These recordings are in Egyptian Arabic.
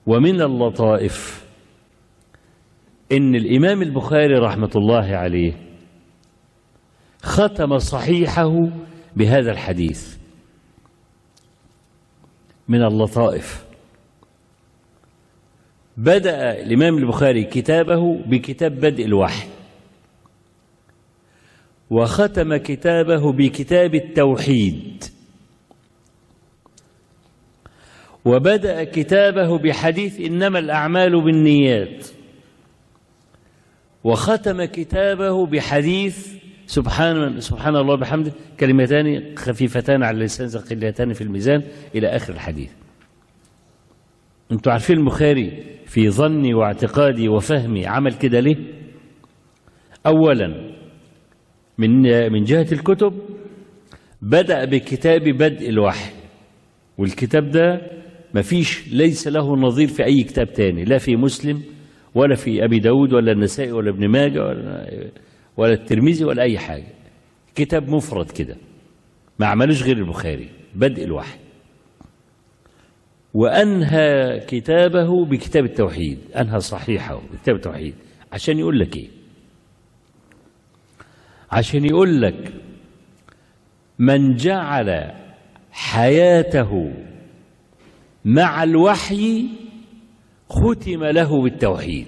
ومن اللطائف إن الإمام البخاري رحمة الله عليه ختم صحيحه بهذا الحديث من اللطائف بدأ الإمام البخاري كتابه بكتاب بدء الوحي وختم كتابه بكتاب التوحيد وبدأ كتابه بحديث إنما الأعمال بالنيات وختم كتابه بحديث سبحان سبحان الله بحمده كلمتان خفيفتان على اللسان ثقيلتان في الميزان إلى آخر الحديث انتوا عارفين البخاري في ظني واعتقادي وفهمي عمل كده ليه أولا من من جهة الكتب بدأ بكتاب بدء الوحي والكتاب ده مفيش ليس له نظير في أي كتاب تاني لا في مسلم ولا في أبي داود ولا النسائي ولا ابن ماجه ولا, ولا الترمذي ولا أي حاجة كتاب مفرد كده ما عملوش غير البخاري بدء الوحي وأنهى كتابه بكتاب التوحيد أنهى صحيحه بكتاب التوحيد عشان يقول لك إيه عشان يقول لك من جعل حياته مع الوحي ختم له بالتوحيد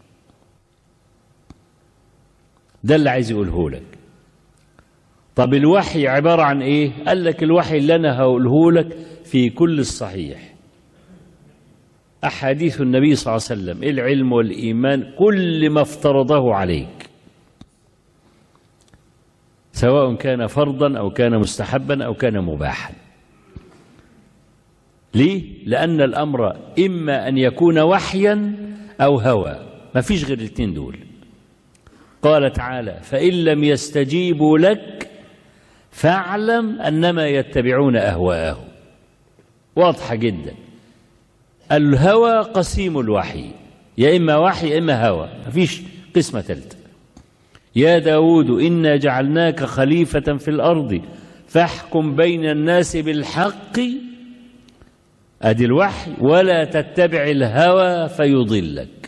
ده اللي عايز يقوله لك طب الوحي عبارة عن ايه قال لك الوحي اللي انا هقوله لك في كل الصحيح أحاديث النبي صلى الله عليه وسلم العلم والإيمان كل ما افترضه عليك سواء كان فرضا أو كان مستحبا أو كان مباحا ليه؟ لأن الأمر إما أن يكون وحيا أو هوى ما فيش غير الاثنين دول قال تعالى فإن لم يستجيبوا لك فاعلم أنما يتبعون أهواءهم واضحة جدا الهوى قسيم الوحي يا إما وحي يا إما هوى ما فيش قسمة ثالثة يا داود إنا جعلناك خليفة في الأرض فاحكم بين الناس بالحق أدي الوحي ولا تتبع الهوى فيضلك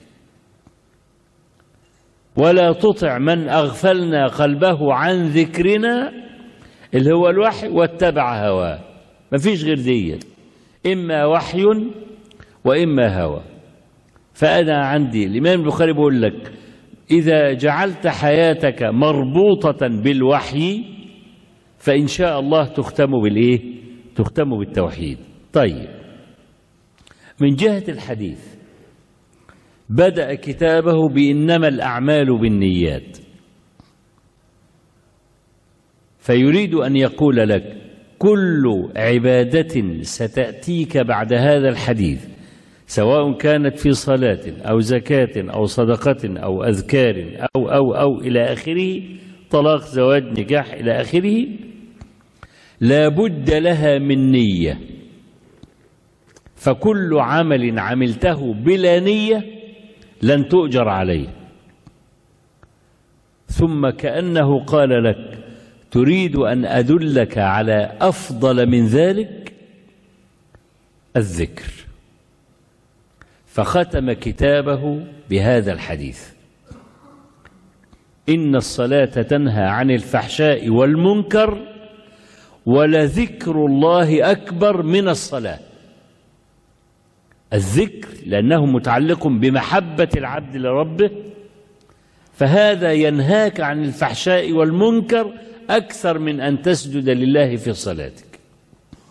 ولا تطع من أغفلنا قلبه عن ذكرنا اللي هو الوحي واتبع هواه ما فيش غير دي إما وحي وإما هوى فأنا عندي الإمام البخاري بيقول لك إذا جعلت حياتك مربوطة بالوحي فإن شاء الله تختم بالإيه؟ تختم بالتوحيد طيب من جهة الحديث بدأ كتابه بإنما الأعمال بالنيات فيريد أن يقول لك كل عبادة ستأتيك بعد هذا الحديث سواء كانت في صلاة أو زكاة أو صدقة أو أذكار أو أو أو إلى آخره طلاق زواج نكاح إلى آخره لا بد لها من نية فكل عمل عملته بلا نية لن تؤجر عليه ثم كأنه قال لك تريد أن أدلك على أفضل من ذلك الذكر فختم كتابه بهذا الحديث إن الصلاة تنهى عن الفحشاء والمنكر ولذكر الله أكبر من الصلاة الذكر لأنه متعلق بمحبة العبد لربه فهذا ينهاك عن الفحشاء والمنكر أكثر من أن تسجد لله في صلاتك